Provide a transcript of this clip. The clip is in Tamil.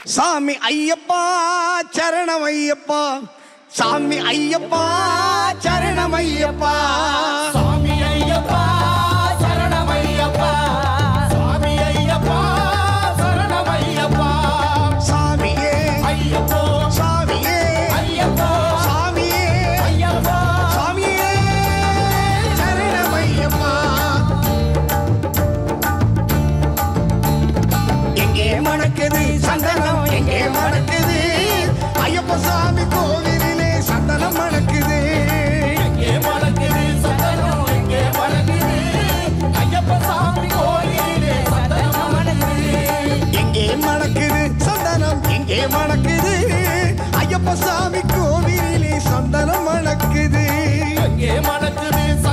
சாமி ஐயப்பா சரணம் ஐயப்பா சாமி ஐயப்பா சரணம் ஐயப்பா சாமி ஐயப்பா சரணமையப்பா சாமி ஐயப்பா சரணமையப்பா சாமியே ஐயப்போ சாமியே ஐயப்போ சாமியே ஐயப்போ சாமியே சரணம் ஐயப்பா எங்கே மணக்குது சந்தனம் எங்கே மணக்குது ஐயப்ப சாமி கோவிலிலே சந்தனம் மணக்குது எங்கே மணக்குது சந்தனம் எங்கே மணக்குது ஐயப்ப சாமி கோயிலே சந்தனம் மணக்குது எங்கே மணக்குது சந்தனம் எங்கே மணக்குது ஐயப்ப சாமி கோவிலிலே சந்தனம் மணக்குது எங்கே மணக்குது